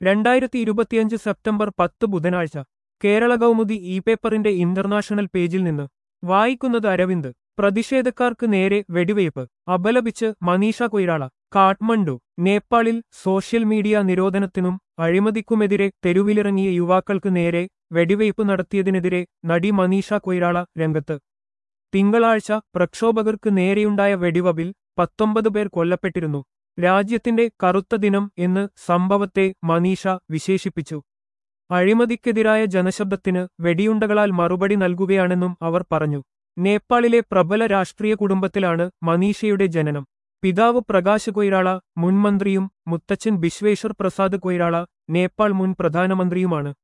രണ്ടായിരത്തി ഇരുപത്തിയഞ്ച് സെപ്റ്റംബർ പത്ത് ബുധനാഴ്ച കേരള കൗമുദി ഇ പേപ്പറിന്റെ ഇന്റർനാഷണൽ പേജിൽ നിന്ന് വായിക്കുന്നത് അരവിന്ദ് പ്രതിഷേധക്കാർക്ക് നേരെ വെടിവയ്പ് അപലപിച്ച് മനീഷ കൊയ്രാള കാഠ്മണ്ഡു നേപ്പാളിൽ സോഷ്യൽ മീഡിയ നിരോധനത്തിനും അഴിമതിക്കുമെതിരെ തെരുവിലിറങ്ങിയ യുവാക്കൾക്ക് നേരെ വെടിവയ്പ് നടത്തിയതിനെതിരെ നടി മനീഷ കൊയ്രാള രംഗത്ത് തിങ്കളാഴ്ച പ്രക്ഷോഭകർക്ക് നേരെയുണ്ടായ വെടിവപ്പിൽ പത്തൊമ്പത് പേർ കൊല്ലപ്പെട്ടിരുന്നു രാജ്യത്തിന്റെ കറുത്ത ദിനം എന്ന് സംഭവത്തെ മനീഷ വിശേഷിപ്പിച്ചു അഴിമതിക്കെതിരായ ജനശബ്ദത്തിന് വെടിയുണ്ടകളാൽ മറുപടി നൽകുകയാണെന്നും അവർ പറഞ്ഞു നേപ്പാളിലെ പ്രബല രാഷ്ട്രീയ കുടുംബത്തിലാണ് മനീഷയുടെ ജനനം പിതാവ് പ്രകാശ് കൊയ്രാള മുൻമന്ത്രിയും മുത്തച്ഛൻ ബിശ്വേശ്വർ പ്രസാദ് കൊയ്രാള നേപ്പാൾ മുൻ പ്രധാനമന്ത്രിയുമാണ്